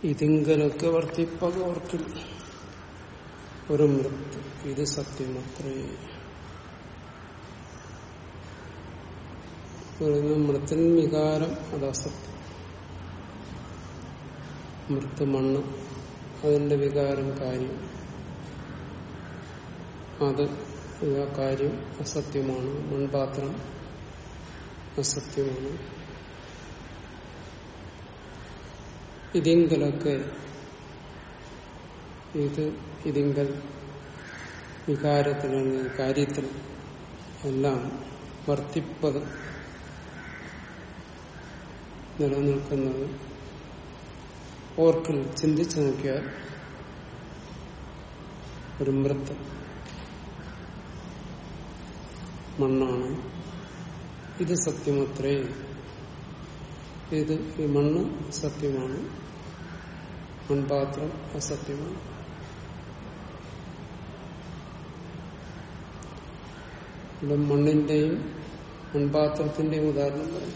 ഇതിങ്കലൊക്കെ വർത്തിപ്പകോർക്കിൽ ഒരു മൃത്ത് ഇത് സത്യമത്രേ പറയുന്ന മൃത്തിൻ വികാരം അത് അസത്യം മൃത്ത് മണ്ണ് അതിന്റെ വികാരം കാര്യം അത് ആ കാര്യം അസത്യമാണ് മൺപാത്രം അസത്യമാണ് ഇതിങ്കലൊക്കെ ഇത് ഇതിങ്കൽ വികാരത്തിലാണ് കാര്യത്തിൽ എല്ലാം വർത്തിപ്പത് നിലനിൽക്കുന്നത് ഓർക്കിൽ ചിന്തിച്ചു നോക്കിയാൽ ഒരു മൃത്ത് മണ്ണാണ് ഇത് സത്യമത്രേ ഇത് ഈ മണ്ണ് സത്യമാണ് മൺപാത്രം അസത്യമാണ് ഇവിടെ മണ്ണിന്റെയും മൺപാത്രത്തിന്റെയും ഉദാഹരണം പറയും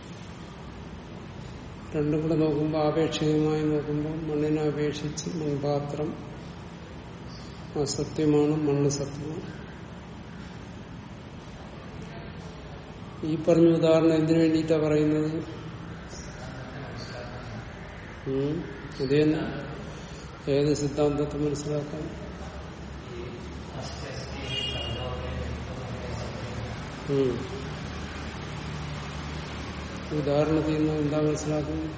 രണ്ടും കൂടെ നോക്കുമ്പോൾ ആപേക്ഷികമായി നോക്കുമ്പോൾ മണ്ണിനെ അപേക്ഷിച്ച് മൺപാത്രം അസത്യമാണ് മണ്ണ് സത്യമാണ് ഈ പറഞ്ഞ ഉദാഹരണം എന്തിനു വേണ്ടിയിട്ടാ പറയുന്നത് ഉം. ഇത് തന്നെ ഏത് സിദ്ധാന്തത്തെ മനസ്സിലാക്കാൻ ഉം. ഉദാഹരണത്തിൽ നിന്ന് എന്താ മനസ്സിലാക്കുന്നത്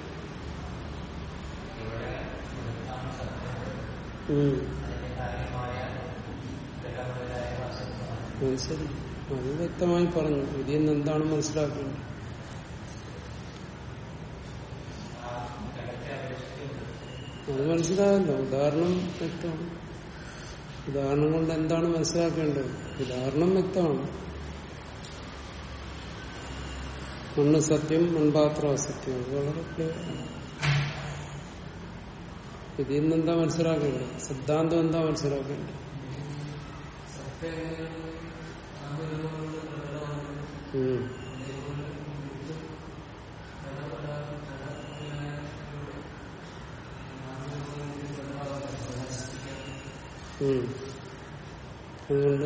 ഉം. അത് ശരി അത് വ്യക്തമായി പറഞ്ഞു ഇതിൽ നിന്ന് എന്താണ് മനസ്സിലാക്കേണ്ടത് അത് മനസ്സിലായല്ലോ ഉദാഹരണം വ്യക്തമാണ് ഉദാഹരണം കൊണ്ട് എന്താണ് മനസ്സിലാക്കേണ്ടത് ഉദാഹരണം വ്യക്തമാണ് മണ്ണ് സത്യം മൺപാത്രം അസത്യം അത് വളരെ clear ആണ്. ഇതിൽ നിന്ന് എന്താ മനസ്സിലാക്കേണ്ടത് സിദ്ധാന്തം എന്താ മനസ്സിലാക്കേണ്ടത് ഉം. ഉം. അതുകൊണ്ട്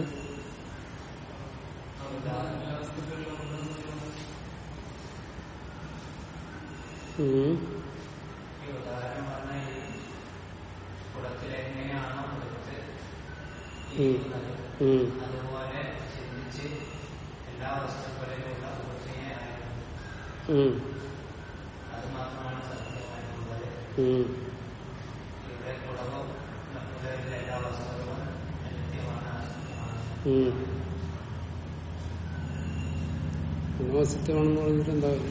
ഉം. ഈ ഉദാഹരണം പറഞ്ഞ ഈ കുളത്തിൽ എങ്ങനെയാണോ എടുത്ത് ഇരിക്കുന്നത് ഉം. അതുപോലെ ചിന്തിച്ച് എല്ലാ വസ്തുക്കളിലുള്ള വൃത്തിയെയായിരുന്നു ഉം. അത് മാത്രമാണ് സത്യമായിട്ടുള്ളത് ഉം. ഇവിടെ കുളവും മറ്റുള്ള എല്ലാ വസ്തുക്കളും നിത്യമാണ് അസത്യമാണ് ഉം. അസത്യമാണെന്ന് പറഞ്ഞിട്ട് എന്താ കാര്യം?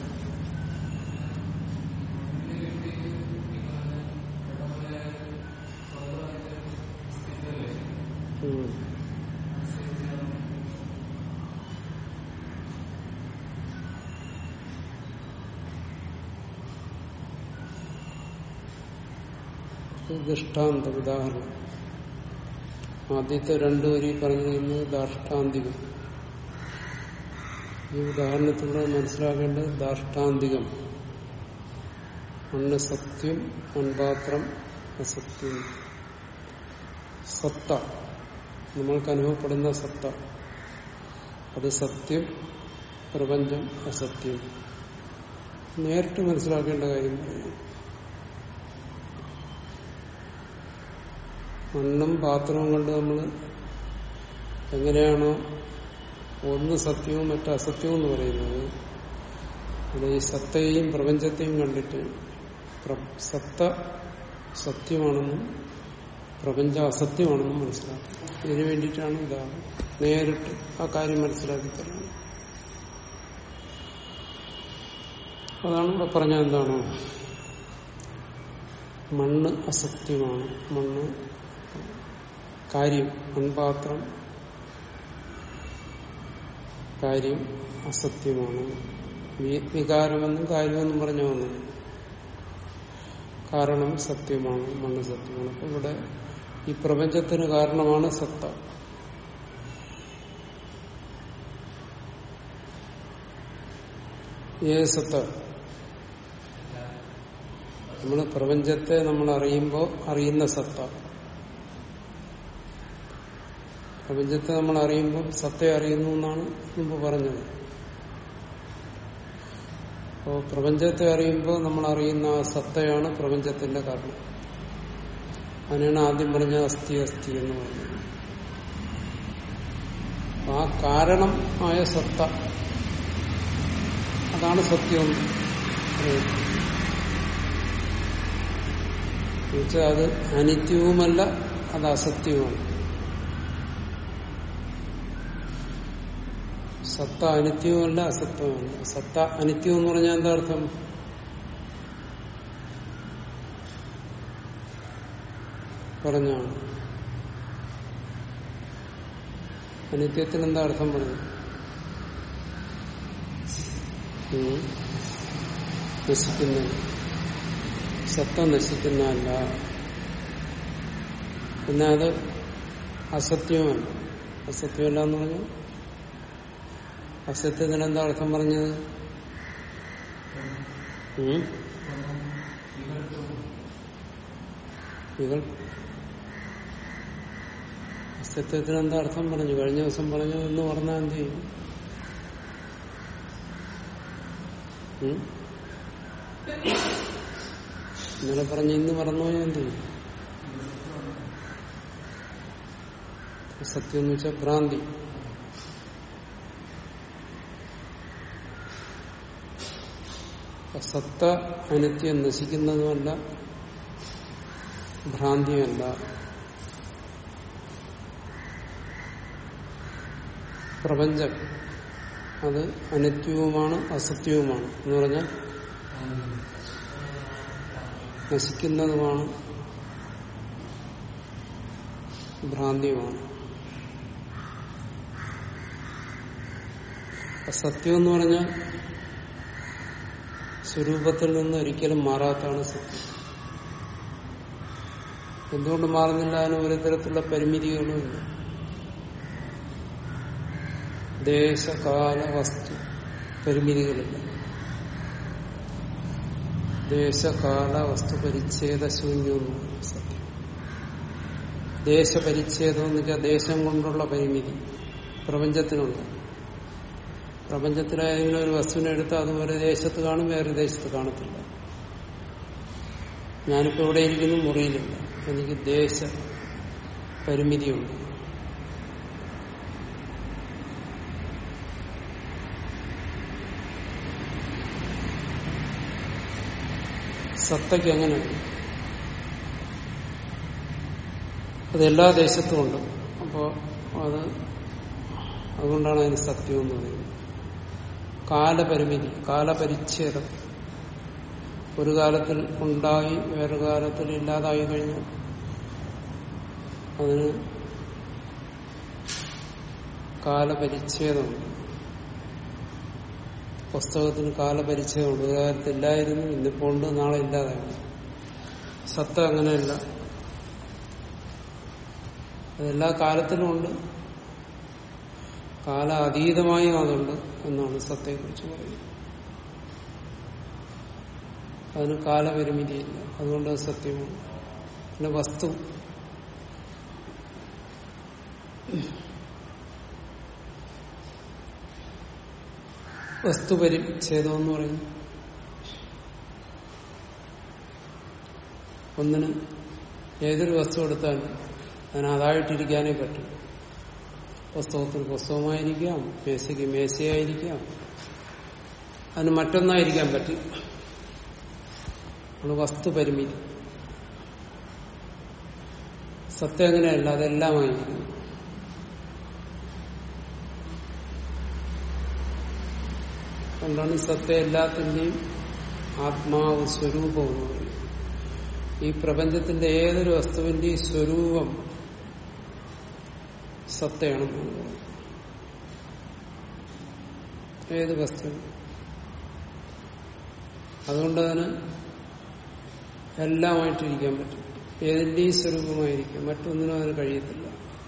ഉം. ഇത് ദൃഷ്ടാന്തം ഉദാഹരണം ആദ്യത്തെ രണ്ടു വരി പറഞ്ഞിരിക്കുന്നത് ദാഷ്ടാന്തികം ഈ ഉദാഹരണത്തിലൂടെ മനസ്സിലാക്കേണ്ടത് ദാഷ്ടാന്തികം മണ്ണ് സത്യം മൺപാത്രം അസത്യം സത്ത നമ്മൾക്ക് അനുഭവപ്പെടുന്ന സത്ത അത് സത്യം പ്രപഞ്ചം അസത്യം നേരിട്ട് മനസ്സിലാക്കേണ്ട കാര്യം പറയുന്നു മണ്ണും പാത്രവും കൊണ്ട് നമ്മൾ എങ്ങനെയാണോ ഒന്ന് സത്യവും മറ്റു അസത്യവും എന്ന് പറയുന്നത് അത് ഈ സത്തയെയും പ്രപഞ്ചത്തെയും കണ്ടിട്ട് പ്ര- സത്ത സത്യമാണെന്നും പ്രപഞ്ചം അസത്യമാണെന്നും മനസ്സിലാക്കും ഇതിനു വേണ്ടിയിട്ടാണ് ഇതാണ് നേരിട്ട് ആ കാര്യം മനസ്സിലാക്കി തരുന്നത് അതാണ് ഇവിടെ പറഞ്ഞ എന്താണോ മണ്ണ് അസത്യമാണ് മണ്ണ് കാര്യം മൺപാത്രം കാര്യം അസത്യമാണ് വി- വികാരമെന്നും കാര്യമെന്നും പറഞ്ഞു വന്നു കാരണം സത്യമാണ് മണ്ണ് സത്യമാണ് അപ്പൊ ഇവിടെ ഈ പ്രപഞ്ചത്തിന് കാരണമാണ് സത്ത ഏത് സത്ത നമ്മൾ പ്രപഞ്ചത്തെ നമ്മൾ അറിയുമ്പോൾ അറിയുന്ന സത്ത പ്രപഞ്ചത്തെ നമ്മൾ അറിയുമ്പോൾ സത്തയെ അറിയുന്നു എന്നാണ് മുമ്പ് പറഞ്ഞത് അപ്പോൾ പ്രപഞ്ചത്തെ അറിയുമ്പോൾ നമ്മൾ അറിയുന്ന ആ സത്തയാണ് പ്രപഞ്ചത്തിന്റെ കാരണം അതിനാണ് ആദ്യം പറഞ്ഞ അസ്ഥി അസ്ഥി എന്ന് പറഞ്ഞത് അപ്പൊ ആ കാരണം ആയ സത്ത അതാണ് സത്യം എന്നുവെച്ചാൽ അത് അനിത്യവുമല്ല അത് അസത്യവുമാണ് സത്ത അനിത്യവുമല്ല അസത്യവുമല്ല സത്ത അനിത്യം എന്ന് പറഞ്ഞാൽ എന്താ അർത്ഥം പറഞ്ഞാണ് അനിത്യത്തിന് എന്താ അർത്ഥം പറഞ്ഞു ഉം. നശിക്കുന്നത് സത്വം നശിക്കുന്നതല്ല പിന്നെ അത് അസത്യവുമല്ല അസത്യമല്ല എന്ന് പറഞ്ഞു അസത്യത്തിന് എന്താ അർത്ഥം പറഞ്ഞത് ഉം? വികൾ അസത്യത്തിന് എന്താ അർത്ഥം പറഞ്ഞു കഴിഞ്ഞ ദിവസം പറഞ്ഞു എന്ന് പറഞ്ഞാൽ എന്ത് ചെയ്യും ഉം? ഇന്നലെ പറഞ്ഞ ഇന്ന് മറന്നു പോയാൽ എന്ത് ചെയ്യും സത്യം എന്ന് വെച്ചാൽ ഭ്രാന്തി സത്ത അനിത്യം നശിക്കുന്നതുമല്ല ഭ്രാന്തിയുമല്ല പ്രപഞ്ചം അത് അനിത്യവുമാണ് അസത്യവുമാണ് എന്ന് പറഞ്ഞാൽ നശിക്കുന്നതുമാണ് ഭ്രാന്തിയുമാണ് സത്യം എന്ന് പറഞ്ഞാൽ സ്വരൂപത്തിൽ നിന്ന് ഒരിക്കലും മാറാത്തതാണ് സത്യം എന്തുകൊണ്ട് മാറുന്നില്ല അതിന് ഒരു തരത്തിലുള്ള പരിമിതികളുമില്ല ദേശകാല വസ്തു പരിമിതികളില്ല ദേശകാല വസ്തു പരിച്ഛേദ ശൂന്യമെന്ന് സത്യം ദേശപരിച്ഛേദം എന്ന് വെച്ചാൽ ദേശം കൊണ്ടുള്ള പരിമിതി പ്രപഞ്ചത്തിനുണ്ട് പ്രപഞ്ചത്തിലായെങ്കിലും ഒരു വസ്തുവിനെ എടുത്താൽ അത് ഒരു ദേശത്ത് കാണും വേറെ ദേശത്ത് കാണത്തില്ല ഞാനിപ്പോ ഇവിടെ ഇരിക്കുന്നു മുറിയിലില്ല എനിക്ക് ദേശ പരിമിതിയുണ്ട് സത്തയ്ക്ക് അങ്ങനെ അത് എല്ലാ ദേശത്തും ഉണ്ട് അപ്പോ അത് അതുകൊണ്ടാണ് അതിന് സത്യം എന്ന് പറയുന്നത് കാലപരിമിതി കാലപരിച്ഛേദം ഒരു കാലത്തിൽ ഉണ്ടായി വേറൊരു കാലത്തിൽ ഇല്ലാതായി കഴിഞ്ഞു അതിന് കാലപരിച്ഛേദമുണ്ട് പുസ്തകത്തിന് കാലപരിച്ഛേദമുണ്ട് ഒരു കാലത്ത് ഇല്ലായിരുന്നു ഇന്നിപ്പോൾ ഉണ്ട് നാളെ ഇല്ലാതായി സത്ത അങ്ങനെയല്ല അതെല്ലാ കാലത്തിലും ഉണ്ട് കാല അതീതമായും അതുണ്ട് എന്നാണ് സത്യയെക്കുറിച്ച് പറയുന്നത് അതിന് കാലപരിമിതിയില്ല അതുകൊണ്ട് അത് സത്യമാണ് പിന്നെ വസ്തു വസ്തുപരിച്ഛേദം എന്ന് പറയുന്നു ഒന്നിന് ഏതൊരു വസ്തു എടുത്താലും അതിന് അതായിട്ടിരിക്കാനേ പറ്റും പുസ്തകത്തിന് പുസ്തകമായിരിക്കാം മേശയ്ക്ക് മേശയായിരിക്കാം അതിന് മറ്റൊന്നായിരിക്കാൻ പറ്റും അത് വസ്തുപരിമിതി സത്യം അങ്ങനെയല്ല അതെല്ലാമായിരിക്കും അതുകൊണ്ടാണ് സത്യം എല്ലാത്തിന്റെയും ആത്മാവ് സ്വരൂപം എന്ന് പറയുന്നത് ഈ പ്രപഞ്ചത്തിന്റെ ഏതൊരു വസ്തുവിന്റെയും സ്വരൂപം സത്തയാണെന്ന് പറയുന്നത് ഏത് വസ്തു അതുകൊണ്ട് അതിന് എല്ലാമായിട്ടിരിക്കാൻ പറ്റും ഏതിന്റെയും സ്വരൂപമായിരിക്കും മറ്റൊന്നിനും അതിന് കഴിയത്തില്ല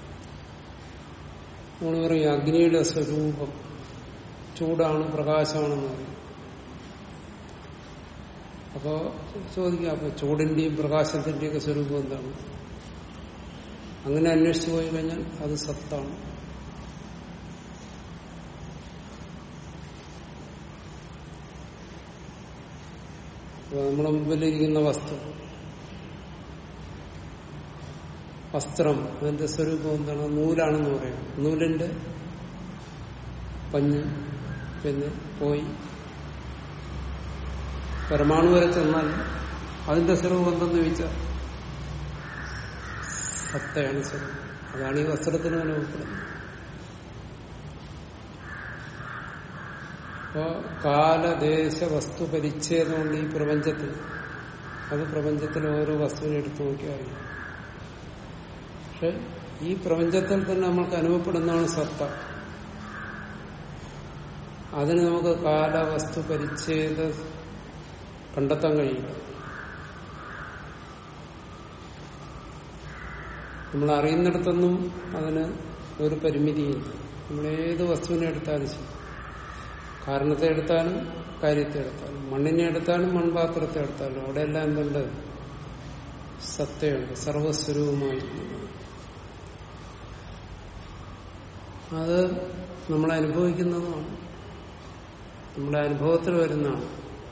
നമ്മൾ പറയും അഗ്നിയുടെ സ്വരൂപം ചൂടാണ് പ്രകാശമാണെന്ന് പറയും അപ്പോ ചോദിക്കാം അപ്പൊ ചൂടിന്റെയും പ്രകാശത്തിന്റെയും ഒക്കെ സ്വരൂപം എന്താണ് അങ്ങനെ അന്വേഷിച്ചു പോയി കഴിഞ്ഞാൽ അത് സത്താണ് അപ്പൊ നമ്മുടെ മുമ്പിലിരിക്കുന്ന വസ്തു വസ്ത്രം അതിന്റെ സ്വരൂപം എന്താണ് നൂലാണെന്ന് പറയാം നൂലിന്റെ പഞ്ഞ് പിന്നെ പോയി പരമാണു വരെ ചെന്നാൽ അതിന്റെ സ്വരൂപം എന്തെന്ന് ചോദിച്ചാൽ സത്തയാണ് സ്വരൂപം അതാണ് ഈ വസ്ത്രത്തിന് അനുഭവപ്പെടുന്നത് അപ്പോ കാലദേശ വസ്തു പരിച്ഛേദമുണ്ട് ഈ പ്രപഞ്ചത്തിൽ അത് പ്രപഞ്ചത്തിലെ ഓരോ വസ്തുവിനെ എടുത്തു നോക്കിയാൽ അറിയാം പക്ഷെ ഈ പ്രപഞ്ചത്തിൽ തന്നെ നമ്മൾക്ക് അനുഭവപ്പെടുന്നതാണ് സത്ത അതിന് നമുക്ക് കാലവസ്തു പരിച്ഛേദ കണ്ടെത്താൻ കഴിയില്ല നമ്മൾ അറിയുന്നിടത്തൊന്നും അതിന് ഒരു പരിമിതിയില്ല നമ്മൾ ഏത് വസ്തുവിനെ എടുത്താലും ശരി കാരണത്തെ എടുത്താലും കാര്യത്തെ എടുത്താലും മണ്ണിനെ എടുത്താലും മൺപാത്രത്തെ എടുത്താലും അവിടെയെല്ലാം എന്തുണ്ട് സത്തയുണ്ട് സർവസ്വരൂപമായിരിക്കുന്നു അത് നമ്മൾ അനുഭവിക്കുന്നതുമാണ് നമ്മുടെ അനുഭവത്തിൽ വരുന്നതാണ്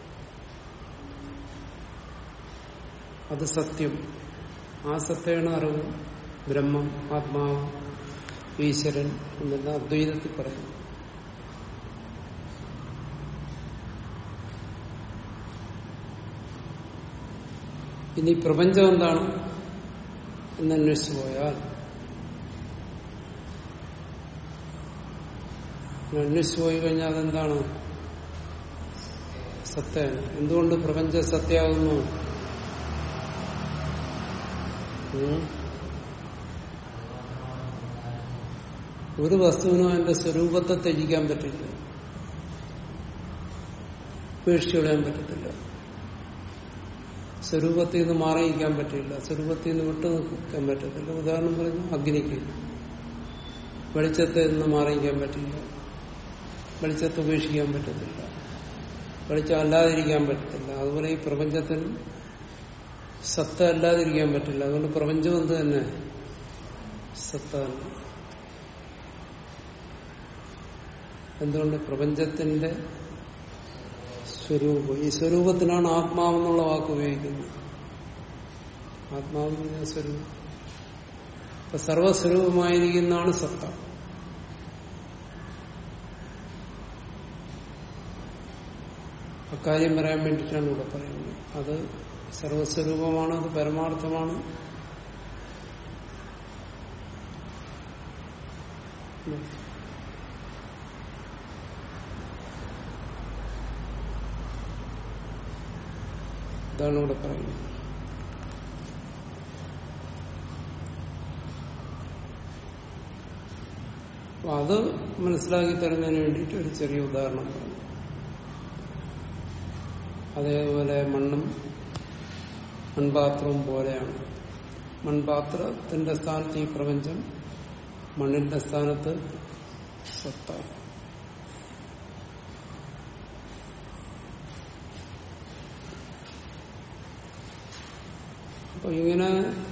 അത് സത്യം ആ സത്യമാണ് അറിവ് ബ്രഹ്മം ആത്മാവ് ഈശ്വരൻ എന്നെല്ലാം അദ്വൈതത്തിൽ പറയുന്നു ഇനി പ്രപഞ്ചം എന്താണ് എന്ന് അന്വേഷിച്ചു പോയാൽ അന്വേഷിച്ചു പോയി കഴിഞ്ഞാൽ അതെന്താണ് സത്യമാണ് എന്തുകൊണ്ട് പ്രപഞ്ചം സത്യമാകുന്നു ഉം? ഒരു വസ്തുവിനും അതിന്റെ സ്വരൂപത്തെ ത്യജിക്കാൻ പറ്റില്ല ഉപേക്ഷിച്ചു കളയാൻ പറ്റത്തില്ല സ്വരൂപത്തിൽ നിന്ന് മാറിയിരിക്കാൻ പറ്റില്ല സ്വരൂപത്തിൽ നിന്ന് വിട്ടു നിൽക്കാൻ പറ്റത്തില്ല ഉദാഹരണം പറഞ്ഞു അഗ്നിക്ക് വെളിച്ചത്തിൽ നിന്ന് മാറിയിരിക്കാൻ പറ്റില്ല വെളിച്ചത്തെ ഉപേക്ഷിക്കാൻ പറ്റത്തില്ല വെളിച്ചം അല്ലാതിരിക്കാൻ പറ്റത്തില്ല അതുപോലെ ഈ പ്രപഞ്ചത്തിന് സത്ത അല്ലാതിരിക്കാൻ പറ്റില്ല അതുകൊണ്ട് പ്രപഞ്ചം എന്ത് തന്നെ സത്ത തന്നെ എന്തുകൊണ്ട് പ്രപഞ്ചത്തിന്റെ സ്വരൂപം ഈ സ്വരൂപത്തിനാണ് ആത്മാവെന്നുള്ള വാക്ക് ഉപയോഗിക്കുന്നത് ആത്മാവെന്ന് പറഞ്ഞ സ്വരൂപം അപ്പൊ സർവസ്വരൂപമായിരിക്കുന്നതാണ് സത്ത അക്കാര്യം പറയാൻ വേണ്ടിയിട്ടാണ് ഇവിടെ പറയുന്നത് അത് സർവസ്വരൂപമാണ് അത് പരമാർത്ഥമാണ് ഇതാണ് ഇവിടെ പറയുന്നത് അപ്പൊ അത് മനസ്സിലാക്കി തരുന്നതിന് വേണ്ടിയിട്ട് ഒരു ചെറിയ ഉദാഹരണം പറഞ്ഞു അതേപോലെ മണ്ണും മൺപാത്രവും പോലെയാണ് മൺപാത്രത്തിന്റെ സ്ഥാനത്ത് ഈ പ്രപഞ്ചം മണ്ണിന്റെ സ്ഥാനത്ത് സത്താണ് അപ്പൊ ഇങ്ങനെ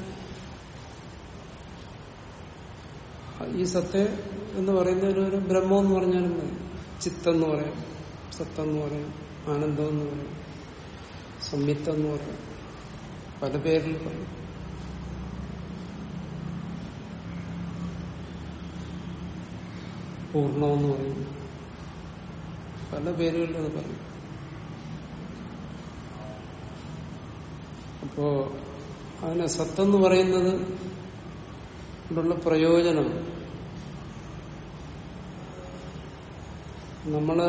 ഈ സത്യ എന്ന് പറയുന്നതിന് ഒരു ബ്രഹ്മം എന്ന് പറഞ്ഞാലും മതി ചിത്തെന്ന് പറയാം സത്തെന്ന് പറയാം ആനന്ദം എന്ന് പറയാം സംയുക്തം എന്ന് പറയാം പല പേരിൽ പറയും പൂർണ്ണമെന്ന് പറയും പല പേരുകളിൽ അത് പറയും അപ്പോ അതിനെ സത്തെന്ന് പറയുന്നത് കൊണ്ടുള്ള പ്രയോജനം നമ്മള്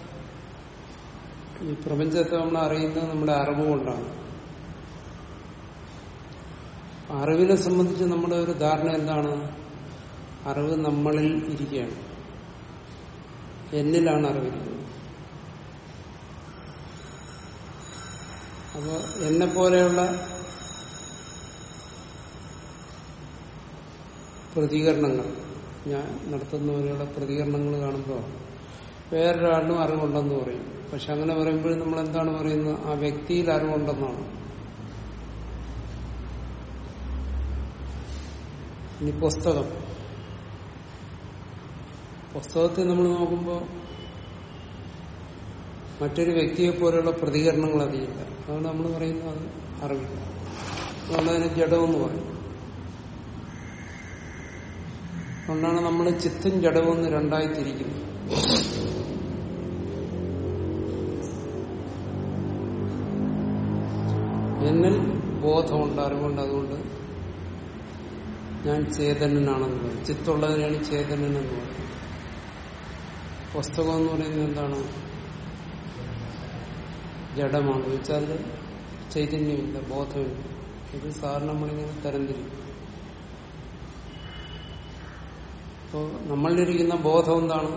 ഈ പ്രപഞ്ചത്തെ നമ്മൾ അറിയുന്നത് നമ്മുടെ അറിവ് കൊണ്ടാണ് അറിവിനെ സംബന്ധിച്ച് നമ്മുടെ ഒരു ധാരണ എന്താണ് അറിവ് നമ്മളിൽ ഇരിക്കുകയാണ് എന്നിലാണ് അറിവിരിക്കുന്നത് അപ്പൊ എന്നെ പോലെയുള്ള പ്രതികരണങ്ങൾ ഞാൻ നടത്തുന്ന പോലെയുള്ള പ്രതികരണങ്ങൾ കാണുമ്പോൾ വേറൊരാളിനും അറിവുണ്ടെന്ന് പറയും പക്ഷെ അങ്ങനെ പറയുമ്പോഴും നമ്മൾ എന്താണ് പറയുന്നത് ആ വ്യക്തിയിൽ അറിവുണ്ടെന്നാണ് ഇനി പുസ്തകം പുസ്തകത്തെ നമ്മൾ നോക്കുമ്പോൾ മറ്റൊരു വ്യക്തിയെ പോലെയുള്ള പ്രതികരണങ്ങൾ അതില്ല അതുകൊണ്ട് നമ്മൾ പറയുന്നത് അത് അറിവില്ല അതുകൊണ്ട് അതിന് ജഡമെന്ന് പറയും അതുകൊണ്ടാണ് നമ്മൾ ചിത്തും ജഡവും എന്ന് രണ്ടായി തിരിക്കുന്നത് എന്നിൽ ബോധമുണ്ട് അറിവുണ്ട് അതുകൊണ്ട് ഞാൻ ചേതനനാണെന്ന് പറയും ചിത്തുള്ളതിനാണ് ചേതനൻ എന്ന് പറയും പുസ്തകം എന്ന് പറയുന്നത് എന്താണ് ജഡമാണ് ചോദിച്ചാൽ അതിൽ ചൈതന്യമില്ല ബോധമില്ല ഇത് സാറിന് നമ്മളിങ്ങനെ തരംതിരിക്കും അപ്പോ നമ്മളിലിരിക്കുന്ന ബോധം എന്താണ്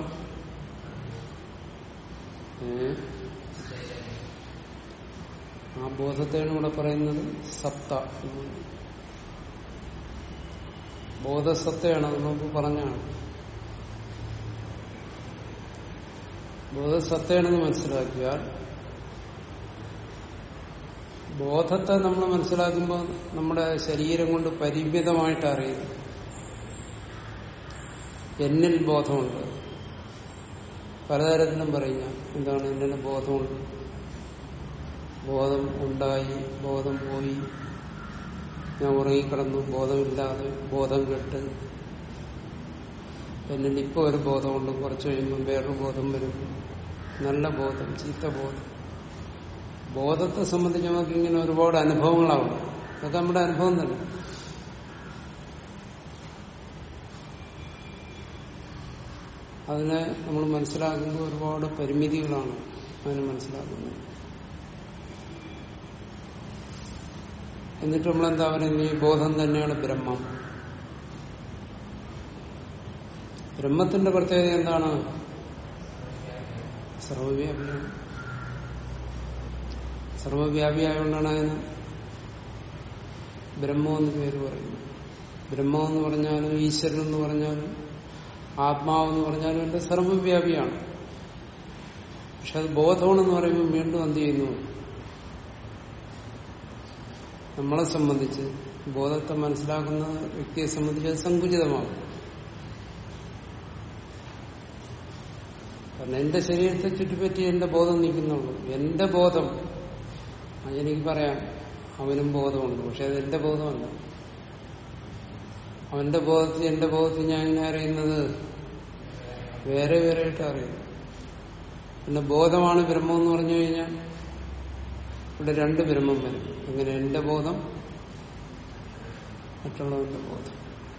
ഏ? ആ ബോധത്തെയാണ് ഇവിടെ പറയുന്നത് സത്ത എന്ന്. ബോധസത്തയാണ് അത് നമുക്ക് പറഞ്ഞാണ് ബോധസത്തയാണെന്ന് മനസ്സിലാക്കിയാൽ ബോധത്തെ നമ്മൾ മനസ്സിലാക്കുമ്പോൾ നമ്മുടെ ശരീരം കൊണ്ട് പരിമിതമായിട്ട് അറിയുന്നു എന്നിൽ ബോധമുണ്ട് പലതരത്തിലും പറയുക എന്താണ് എന്നിൽ ബോധമുണ്ട് ബോധം ഉണ്ടായി ബോധം പോയി ഞാൻ ഉറങ്ങിക്കിടന്നു ബോധമില്ലാതെ ബോധം കെട്ട് എന്നിൽ ഇപ്പോൾ ഒരു ബോധമുണ്ട് കുറച്ച് കഴിയുമ്പോൾ വേറൊരു ബോധം വരും നല്ല ബോധം ചീത്ത ബോധം ബോധത്തെ സംബന്ധിച്ച് നമുക്ക് ഇങ്ങനെ ഒരുപാട് അനുഭവങ്ങളാവും അതൊക്കെ നമ്മുടെ അനുഭവം തന്നെ അതിനെ നമ്മൾ മനസ്സിലാക്കുമ്പോൾ ഒരുപാട് പരിമിതികളാണ് അതിനെ മനസ്സിലാക്കുന്നത് എന്നിട്ട് നമ്മളെന്താ പറയുന്നത് ഈ ബോധം തന്നെയാണ് ബ്രഹ്മം ബ്രഹ്മത്തിന്റെ പ്രത്യേകത എന്താണ് സർവവ്യാപിയാണ് സർവവ്യാപിയായതുകൊണ്ടാണ് അതിന് ബ്രഹ്മം എന്ന് പേര് പറയുന്നത് ബ്രഹ്മം എന്ന് പറഞ്ഞാലും ഈശ്വരൻ എന്ന് പറഞ്ഞാലും ആത്മാവെന്ന് പറഞ്ഞാലും എന്റെ സർവവ്യാപിയാണ് പക്ഷെ അത് ബോധമാണെന്ന് പറയുമ്പോൾ വീണ്ടും എന്ത് ചെയ്യുന്നു നമ്മളെ സംബന്ധിച്ച് ബോധത്തെ മനസ്സിലാക്കുന്ന വ്യക്തിയെ സംബന്ധിച്ച് അത് സങ്കുചിതമാകും കാരണം എന്റെ ശരീരത്തെ ചുറ്റിപ്പറ്റി എന്റെ ബോധം നിൽക്കുന്നുള്ളൂ എന്റെ ബോധം അത് എനിക്ക് പറയാം അവനും ബോധമുണ്ട് പക്ഷെ അത് എന്റെ ബോധമല്ല അവന്റെ ബോധത്തിൽ എന്റെ ബോധത്തിൽ ഞാൻ ഇങ്ങനെ അറിയുന്നത് വേറെ വേറെ ആയിട്ട് അറിയുന്നു പിന്നെ ബോധമാണ് ബ്രഹ്മം എന്ന് പറഞ്ഞു കഴിഞ്ഞാൽ ഇവിടെ രണ്ട് ബ്രഹ്മം വരും അങ്ങനെ എന്റെ ബോധം മറ്റുള്ളവന്റെ ബോധം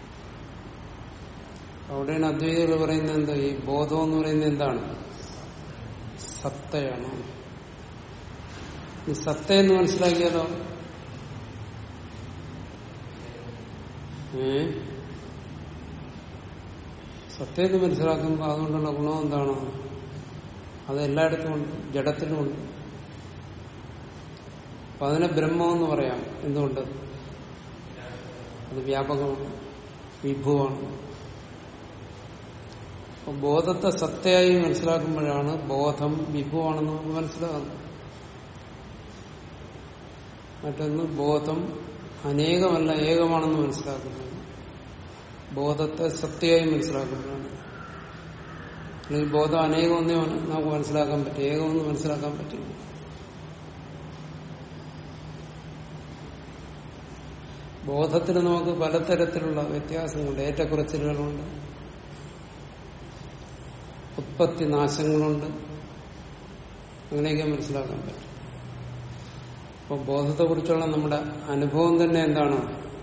അവിടെയാണ് അദ്വൈതികൾ പറയുന്നത് എന്താ ഈ ബോധം എന്ന് പറയുന്നത് എന്താണ് സത്തയാണ് ഈ സത്ത എന്ന് മനസ്സിലാക്കിയാലോ ഏ സത്യം എന്ന് മനസ്സിലാക്കുമ്പോൾ അതുകൊണ്ടുള്ള ഗുണം എന്താണ് അത് എല്ലായിടത്തും ഉണ്ട് ജഡത്തിലും ഉണ്ട് അപ്പൊ അതിനെ ബ്രഹ്മം എന്ന് പറയാം എന്തുകൊണ്ട് അത് വ്യാപകമാണ് വിഭുവാണ് അപ്പൊ ബോധത്തെ സത്തയായി മനസ്സിലാക്കുമ്പോഴാണ് ബോധം വിഭുവാണെന്ന് നമുക്ക് മനസ്സിലാകുന്നത് മറ്റൊന്ന് ബോധം അനേകമല്ല ഏകമാണെന്ന് മനസ്സിലാക്കുന്നത് ബോധത്തെ സത്യമായി മനസ്സിലാക്കുമ്പോഴാണ് അല്ലെങ്കിൽ ബോധം അനേകമൊന്നേ നമുക്ക് മനസ്സിലാക്കാൻ പറ്റും ഏകമൊന്നും മനസ്സിലാക്കാൻ പറ്റില്ല ബോധത്തിന് നമുക്ക് പലതരത്തിലുള്ള വ്യത്യാസങ്ങളുണ്ട് ഏറ്റക്കുറച്ചിലുകളുണ്ട് ഉത്പത്തി നാശങ്ങളുണ്ട് അങ്ങനെയൊക്കെ മനസ്സിലാക്കാൻ പറ്റും അപ്പൊ ബോധത്തെക്കുറിച്ചുള്ള നമ്മുടെ അനുഭവം തന്നെ എന്താണ്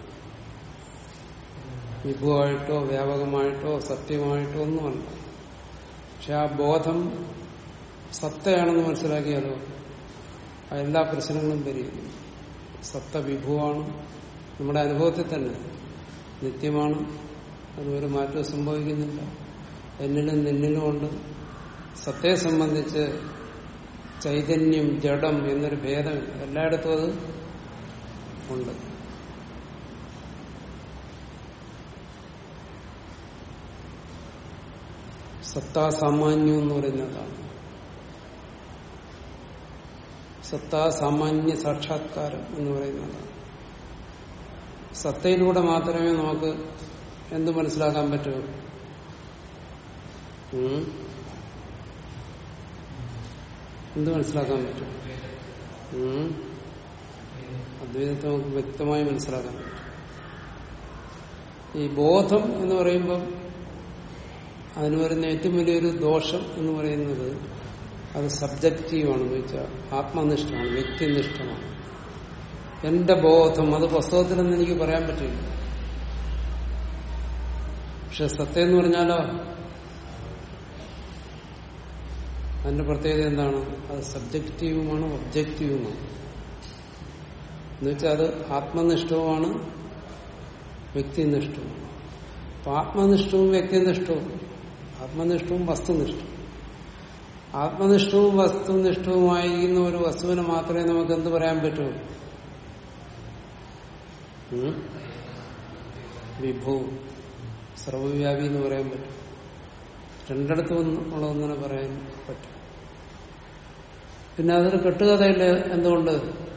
വിഭുവായിട്ടോ വ്യാപകമായിട്ടോ സത്യമായിട്ടോ ഒന്നുമല്ല പക്ഷെ ആ ബോധം സത്തയാണെന്ന് മനസ്സിലാക്കിയാലോ ആ എല്ലാ പ്രശ്നങ്ങളും പരിഹരിക്കും സത്ത വിഭുവാണ് നമ്മുടെ അനുഭവത്തിൽ തന്നെ നിത്യമാണ് അത് ഒരു മാറ്റവും സംഭവിക്കുന്നില്ല എന്നിലും നിന്നിലും ഉണ്ട് സത്തയെ സംബന്ധിച്ച് ചൈതന്യം ജഡം എന്നൊരു ഭേദമില്ല എല്ലായിടത്തും അത് ഉണ്ട് സത്താസാമാന്യം എന്ന് പറയുന്നതാണ് സത്താ സാമാന്യ സാക്ഷാത്കാരം എന്ന് പറയുന്നത് സത്തയിലൂടെ മാത്രമേ നമുക്ക് എന്ത് മനസ്സിലാക്കാൻ പറ്റൂ ഉം? എന്ത് മനസ്സിലാക്കാൻ പറ്റും ഉം? അദ്വൈതത്തെ നമുക്ക് വ്യക്തമായി മനസ്സിലാക്കാൻ പറ്റും ഈ ബോധം എന്ന് പറയുമ്പം അതിന് വരുന്ന ഏറ്റവും വലിയൊരു ദോഷം എന്ന് പറയുന്നത് അത് സബ്ജക്റ്റീവാണെന്ന് വെച്ചാൽ ആത്മനിഷ്ഠമാണ് വ്യക്തിനിഷ്ഠമാണ് എന്റെ ബോധം അത് പുസ്തകത്തിലൊന്നും എനിക്ക് പറയാൻ പറ്റില്ല പക്ഷെ സത്യം എന്ന് പറഞ്ഞാലോ അതിന്റെ പ്രത്യേകത എന്താണ് അത് സബ്ജക്റ്റീവുമാണ് ഒബ്ജക്റ്റീവുമാണ് എന്നുവെച്ചാൽ അത് ആത്മനിഷ്ഠവുമാണ് വ്യക്തിനിഷ്ഠവും അപ്പൊ ആത്മനിഷ്ഠവും വ്യക്തിനിഷ്ഠവും ആത്മനിഷ്ഠവും വസ്തുനിഷ്ഠവും ആത്മനിഷ്ഠവും വസ്തുനിഷ്ഠവുമായിരിക്കുന്ന ഒരു വസ്തുവിനെ മാത്രമേ നമുക്ക് എന്ത് പറയാൻ പറ്റൂ ഉം? വിഭു സർവവ്യാപി എന്ന് പറയാൻ പറ്റും രണ്ടിടത്തും ഉള്ള ഒന്നിനെ പറയാൻ പറ്റും പിന്നെ അതൊരു കെട്ടുകഥയില്ല എന്തുകൊണ്ട്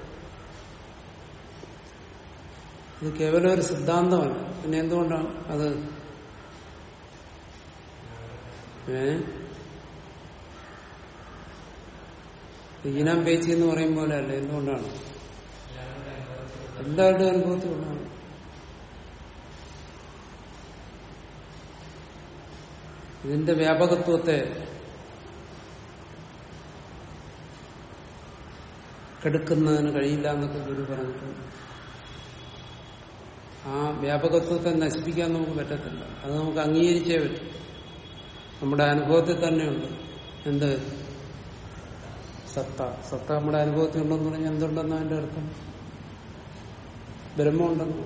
ഇത് കേവലം ഒരു സിദ്ധാന്തമല്ല പിന്നെ എന്തുകൊണ്ടാണ് അത് ഏ ഈനാം പേച്ചി എന്ന് പറയും പോലെ അല്ല എന്തുകൊണ്ടാണ് എല്ലാവരുടെയും അനുഭവത്തിലുള്ളതാണ് ഇതിന്റെ വ്യാപകത്വത്തെ കെടുക്കുന്നതിന് കഴിയില്ല എന്നൊക്കെ ഗുരു പറഞ്ഞിട്ടുണ്ട് ആ വ്യാപകത്വത്തെ നശിപ്പിക്കാൻ നമുക്ക് പറ്റത്തില്ല അത് നമുക്ക് അംഗീകരിച്ചേ പറ്റും നമ്മുടെ അനുഭവത്തിൽ തന്നെയുണ്ട് എന്ത് സത്ത സത്ത നമ്മുടെ അനുഭവത്തിൽ ഉണ്ടെന്ന് പറഞ്ഞാൽ എന്തുണ്ടെന്ന് അതിന്റെ അർത്ഥം ബ്രഹ്മമുണ്ടെന്ന്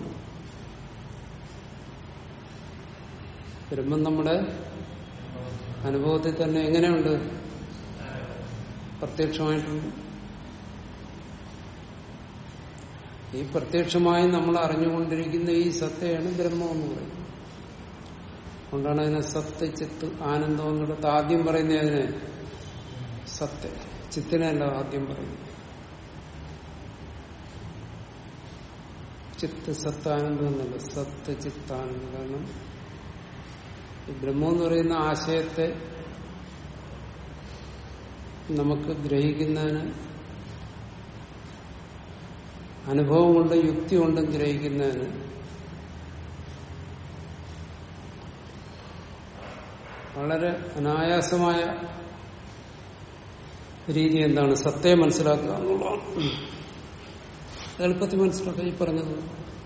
ബ്രഹ്മം നമ്മുടെ അനുഭവത്തിൽ തന്നെ എങ്ങനെയുണ്ട് പ്രത്യക്ഷമായിട്ടുണ്ട് ഈ പ്രത്യക്ഷമായി നമ്മൾ അറിഞ്ഞുകൊണ്ടിരിക്കുന്ന ഈ സത്തയാണ് ബ്രഹ്മം എന്ന് പറയുന്നത് അതുകൊണ്ടാണ് അതിനെ സത്ത് ചിത്ത് ആനന്ദം എന്നിടത്ത് ആദ്യം പറയുന്നത് അതിനെ സത്ത് ചിത്തിനല്ല ആദ്യം പറയുന്നത് ചിത്ത് സത്താനന്ദം എന്നല്ല സത്ത് ചിത്താനന്ദം കാരണം ഈ ബ്രഹ്മം എന്ന് പറയുന്ന ആശയത്തെ നമുക്ക് ഗ്രഹിക്കുന്നതിന് അനുഭവം കൊണ്ടും യുക്തി കൊണ്ടും ഗ്രഹിക്കുന്നതിന് വളരെ അനായാസമായ രീതി എന്താണ് സത്തയെ മനസ്സിലാക്കുക എന്നുള്ളതാണ് എളുപ്പത്തിൽ മനസ്സിലാക്കുക ഈ പറഞ്ഞത്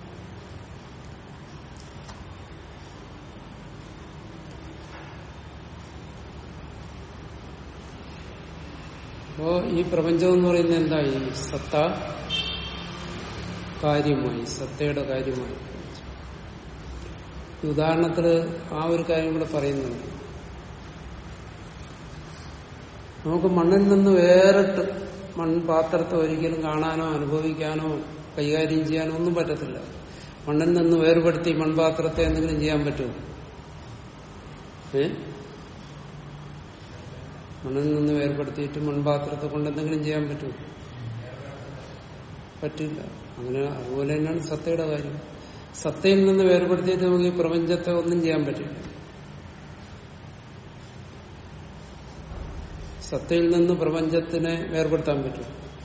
അപ്പോ ഈ പ്രപഞ്ചം എന്ന് പറയുന്നത് എന്തായി സത്ത കാര്യമായി സത്തയുടെ കാര്യമായി ഈ ഉദാഹരണത്തില് ആ ഒരു കാര്യം കൂടെ പറയുന്നുണ്ട് നമുക്ക് മണ്ണിൽ നിന്ന് വേറിട്ട് മൺപാത്രത്തെ ഒരിക്കലും കാണാനോ അനുഭവിക്കാനോ കൈകാര്യം ചെയ്യാനോ ഒന്നും പറ്റത്തില്ല മണ്ണിൽ നിന്ന് വേർപെടുത്തി മൺപാത്രത്തെ എന്തെങ്കിലും ചെയ്യാൻ പറ്റുമോ ഏ മണ്ണിൽ നിന്ന് വേർപെടുത്തിയിട്ട് മൺപാത്രത്തെ കൊണ്ട് എന്തെങ്കിലും ചെയ്യാൻ പറ്റുമോ പറ്റില്ല അങ്ങനെ അതുപോലെ തന്നെയാണ് സത്തയുടെ കാര്യം സത്തയിൽ നിന്ന് വേർപെടുത്തിയിട്ട് നമുക്ക് ഈ പ്രപഞ്ചത്തെ ഒന്നും ചെയ്യാൻ പറ്റില്ല സത്തയിൽ നിന്ന് പ്രപഞ്ചത്തിനെ വേർപെടുത്താൻ പറ്റും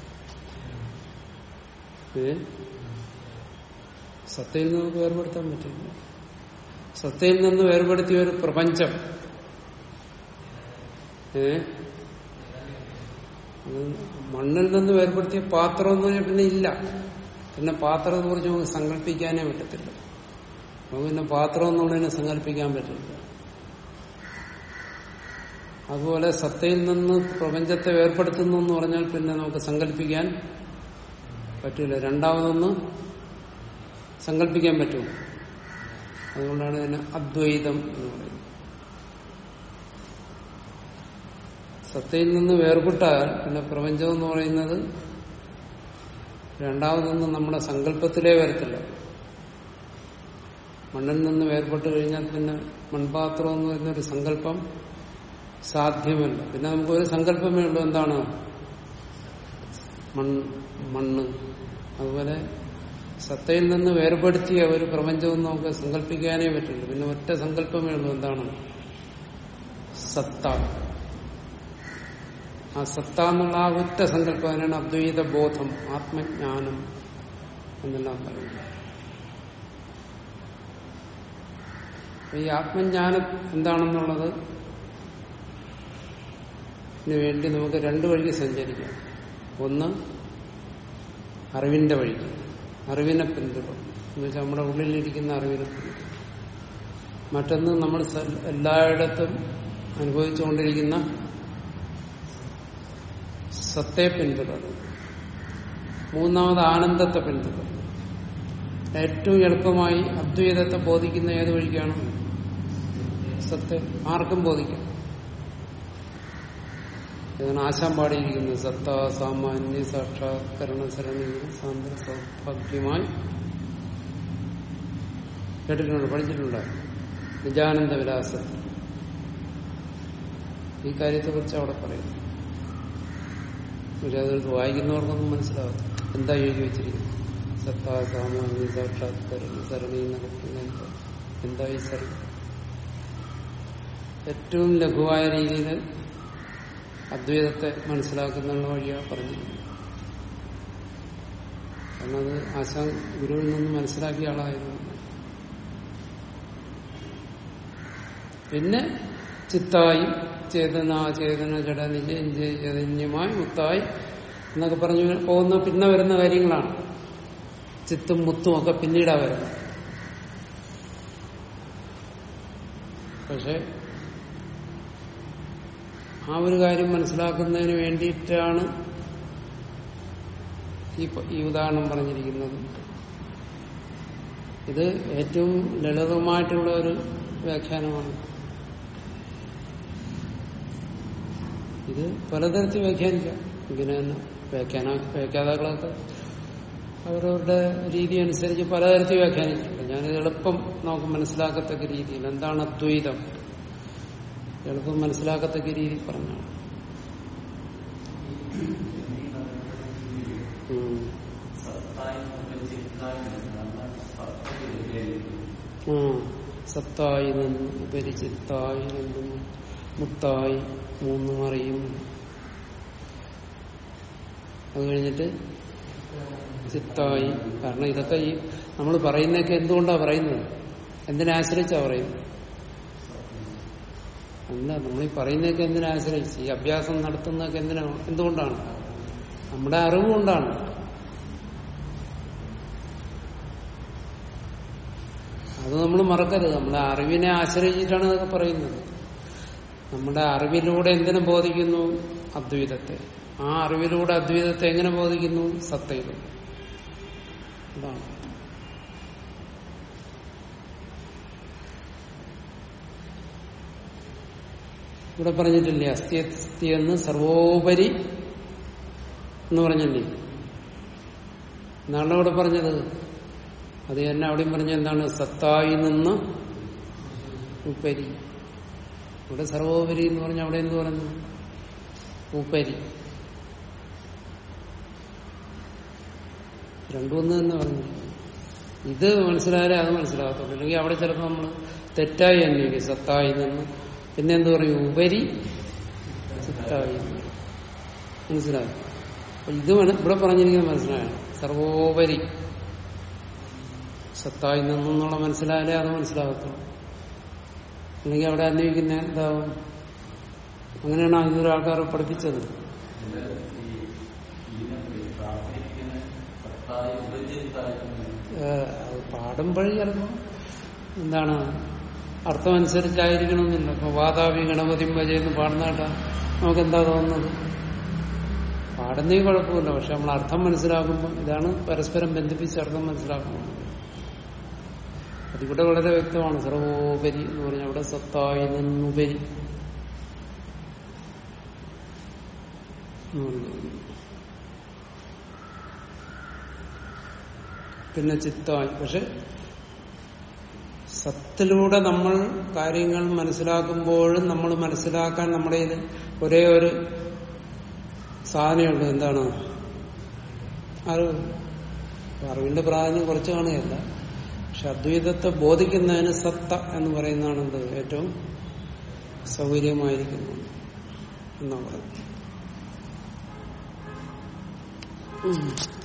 ഏ സത്തയിൽ നിന്ന് നമുക്ക് വേർപെടുത്താൻ പറ്റില്ല സത്തയിൽ നിന്ന് വേർപെടുത്തിയ ഒരു പ്രപഞ്ചം ഏ അത് മണ്ണിൽ നിന്ന് വേർപെടുത്തിയ പാത്രം എന്ന് പറഞ്ഞാൽ പിന്നെ ഇല്ല പിന്നെ പാത്രത്തെ കുറിച്ച് നമുക്ക് സങ്കല്പിക്കാനേ പറ്റത്തില്ല നമുക്ക് പിന്നെ പാത്രം എന്നുള്ളതിനെ സങ്കല്പിക്കാൻ പറ്റില്ല അതുപോലെ സത്തയിൽ നിന്ന് പ്രപഞ്ചത്തെ വേർപെടുത്തുന്നു എന്ന് പറഞ്ഞാൽ പിന്നെ നമുക്ക് സങ്കല്പിക്കാൻ പറ്റില്ല രണ്ടാമതൊന്ന് സങ്കല്പിക്കാൻ പറ്റും അതുകൊണ്ടാണ് ഇതിനെ അദ്വൈതം എന്ന് പറയുന്നത് സത്തയിൽ നിന്ന് വേർപെട്ടാൽ പിന്നെ പ്രപഞ്ചം എന്ന് പറയുന്നത് രണ്ടാമതൊന്നും നമ്മുടെ സങ്കല്പത്തിലേ വരത്തില്ല മണ്ണിൽ നിന്ന് വേർപെട്ട് കഴിഞ്ഞാൽ പിന്നെ മൺപാത്രം എന്ന് പറയുന്നൊരു സങ്കല്പം സാധ്യമല്ല പിന്നെ നമുക്ക് ഒരു സങ്കല്പമേ ഉള്ളൂ എന്താണ് മൺ മണ്ണ് അതുപോലെ സത്തയിൽ നിന്ന് വേർപെടുത്തിയ ഒരു പ്രപഞ്ചവും നമുക്ക് സങ്കല്പിക്കാനേ പറ്റുള്ളൂ പിന്നെ ഒറ്റ സങ്കല്പമേ ഉള്ളൂ എന്താണ് സത്ത ആ സത്ത എന്നുള്ള ആ ഒറ്റ സങ്കല്പം അതിനാണ് അദ്വൈത ബോധം ആത്മജ്ഞാനം എന്നെല്ലാം പറയുന്നത് അപ്പൊ ഈ ആത്മജ്ഞാനം എന്താണെന്നുള്ളത് ഇതിനു വേണ്ടി നമുക്ക് രണ്ടു വഴിക്ക് സഞ്ചരിക്കാം ഒന്ന് അറിവിന്റെ വഴിക്ക് അറിവിനെ പിന്തുടരും എന്ന് വെച്ചാൽ നമ്മുടെ ഉള്ളിലിരിക്കുന്ന അറിവിനെ പിന്തുടരും മറ്റൊന്ന് നമ്മൾ സ- എല്ലായിടത്തും അനുഭവിച്ചുകൊണ്ടിരിക്കുന്ന സത്തെ പിന്തുടരും മൂന്നാമത് ആനന്ദത്തെ പിന്തുടരും ഏറ്റവും എളുപ്പമായി അദ്വൈതത്തെ ബോധിക്കുന്ന ഏത് വഴിക്കാണ് സത്തെ ആർക്കും ബോധിക്കാം ഇതാണ് ആശാൻ പാടിയിരിക്കുന്നത് സത്ത സാമാന്യ സാക്ഷാത്കരണ സരണി സാന്ദ്ര സൗഭാഗ്യമായി കേട്ടിട്ടുണ്ട് പഠിച്ചിട്ടുണ്ട് നിജാനന്ദ വിലാസത്തിൽ ഈ കാര്യത്തെ കുറിച്ച് അവിടെ പറയുന്നു പക്ഷെ അതെടുത്ത് വായിക്കുന്നവർക്കൊന്നും മനസ്സിലാവും എന്താ എഴുതി വെച്ചിരിക്കുന്നത് സത്താ സാമാന്യ സാക്ഷാത്കരണ സരണി എന്നൊക്കെ പറയുന്നത് എന്താ? എന്താ ഈ സരണി ഏറ്റവും ലഘുവായ രീതിയിൽ അദ്വൈതത്തെ മനസ്സിലാക്കുന്ന വഴിയാണ് പറഞ്ഞിരിക്കുന്നത് കാരണം അത് ആശാൻ ഗുരുവിൽ നിന്ന് മനസ്സിലാക്കിയ ആളായിരുന്നു പിന്നെ ചിത്തായി ചേതന ചേതന ജഡ നിജയം ചൈതന്യമായി മുത്തായി എന്നൊക്കെ പറഞ്ഞു പോകുന്ന പിന്നെ വരുന്ന കാര്യങ്ങളാണ് ചിത്തും മുത്തും ഒക്കെ പിന്നീടാ വരുന്നത് പക്ഷെ ആ ഒരു കാര്യം മനസ്സിലാക്കുന്നതിന് വേണ്ടിയിട്ടാണ് ഈ പ- ഈ ഉദാഹരണം പറഞ്ഞിരിക്കുന്നത് ഇത് ഏറ്റവും ലളിതമായിട്ടുള്ള ഒരു വ്യാഖ്യാനമാണ് ഇത് പലതരത്തിൽ വ്യാഖ്യാനിക്കാം ഇങ്ങനെ തന്നെ വ്യാഖ്യാന വ്യാഖ്യാതാക്കളൊക്കെ അവരവരുടെ രീതി അനുസരിച്ച് പലതരത്തിൽ വ്യാഖ്യാനിച്ചിട്ടുണ്ട് ഞാനിത് എളുപ്പം നമുക്ക് മനസ്സിലാക്കത്തക്ക രീതിയിൽ എന്താണ് അദ്വൈതം എളുപ്പം മനസ്സിലാക്കത്തക്ക രീതിയിൽ പറഞ്ഞാണ് ഉം. ആ സത്തായി നിന്നും ഉപരിചിത്തായി നിന്നും മുത്തായി മൂന്നും അറിയും അത് കഴിഞ്ഞിട്ട് ചിത്തായി കാരണം ഇതൊക്കെ ഈ നമ്മൾ പറയുന്നതൊക്കെ എന്തുകൊണ്ടാ പറയുന്നത് എന്തിനെ ആശ്രയിച്ചാ പറയുന്നത് അല്ല നമ്മൾ ഈ പറയുന്നതൊക്കെ എന്തിനെ ആശ്രയിച്ച് ഈ അഭ്യാസം നടത്തുന്നതൊക്കെ എന്തിനാണ് എന്തുകൊണ്ടാണ് നമ്മുടെ അറിവ് കൊണ്ടാണ് അത് നമ്മൾ മറക്കരുത് നമ്മുടെ അറിവിനെ ആശ്രയിച്ചിട്ടാണ് ഇതൊക്കെ പറയുന്നത് നമ്മുടെ അറിവിലൂടെ എന്തിനെ ബോധിക്കുന്നു അദ്വൈതത്തെ ആ അറിവിലൂടെ അദ്വൈതത്തെ എങ്ങനെ ബോധിക്കുന്നു സത്തയിലൂടെ അതാണ് ഇവിടെ പറഞ്ഞിട്ടില്ലേ അസ്ഥി അസ്ഥി എന്ന് സർവോപരി എന്ന് പറഞ്ഞില്ലേ എന്നാണ് ഇവിടെ പറഞ്ഞത് അത് തന്നെ അവിടെയും പറഞ്ഞ എന്താണ് സത്തായി നിന്ന് ഉപരി ഇവിടെ സർവോപരി എന്ന് പറഞ്ഞ അവിടെ എന്ത് പറഞ്ഞു ഉപരി രണ്ടും ഒന്ന് തന്നെ പറഞ്ഞു ഇത് മനസ്സിലായാലേ അത് മനസ്സിലാകത്തുള്ളൂ അല്ലെങ്കിൽ അവിടെ ചിലപ്പോൾ നമ്മൾ തെറ്റായി അന്വേഷിക്കും സത്തായി നിന്ന് പിന്നെ എന്ത് പറയും ഉപരി ചിത്തായി എന്ന്. മനസ്സിലായി അപ്പൊ ഇത് മന- ഇവിടെ പറഞ്ഞിരിക്കുന്നത് മനസ്സിലായാണ് സർവോപരി സത്തായി നിന്നുള്ള മനസ്സിലായാലേ അത് മനസ്സിലാകത്തുള്ളൂ അല്ലെങ്കിൽ അവിടെ അന്വയിക്കുന്ന എന്താവും അങ്ങനെയാണ് അതിനൊരു ആൾക്കാരെ പഠിപ്പിച്ചത് ഏഹ് അത് പാടുമ്പോഴേ ചിലപ്പോ എന്താണ് അർത്ഥമനുസരിച്ചായിരിക്കണമെന്നില്ല ഇപ്പൊ വാതാവി ഗണപതി ഭജയെന്ന് പാടുന്ന കേട്ടാ നമുക്ക് എന്താ തോന്നുന്നത് പാടുന്നേ കുഴപ്പമില്ല പക്ഷെ നമ്മൾ അർത്ഥം മനസ്സിലാക്കുമ്പോൾ ഇതാണ് പരസ്പരം ബന്ധിപ്പിച്ച് അർത്ഥം മനസ്സിലാക്കുന്നത് അതിവിടെ വളരെ വ്യക്തമാണ് സർവോപരി എന്ന് പറഞ്ഞാൽ അവിടെ സത്തായി നിന്നുപരി എന്ന് പറഞ്ഞു. പിന്നെ ചിത്തായി പക്ഷെ സത്തിലൂടെ നമ്മൾ കാര്യങ്ങൾ മനസ്സിലാക്കുമ്പോഴും നമ്മൾ മനസ്സിലാക്കാൻ നമ്മുടെ ഇത് ഒരേ ഒരു സാധനമുണ്ട് എന്താണ് അറിവ് അപ്പൊ അറിവിന്റെ പ്രാധാന്യം കുറച്ച് കാണുകയല്ല പക്ഷെ അദ്വൈതത്തെ ബോധിക്കുന്നതിന് സത്ത എന്ന് പറയുന്നതാണ് എന്ത് ഏറ്റവും സൗകര്യമായിരിക്കുന്നു എന്നാ പറയുന്നത് ഉം.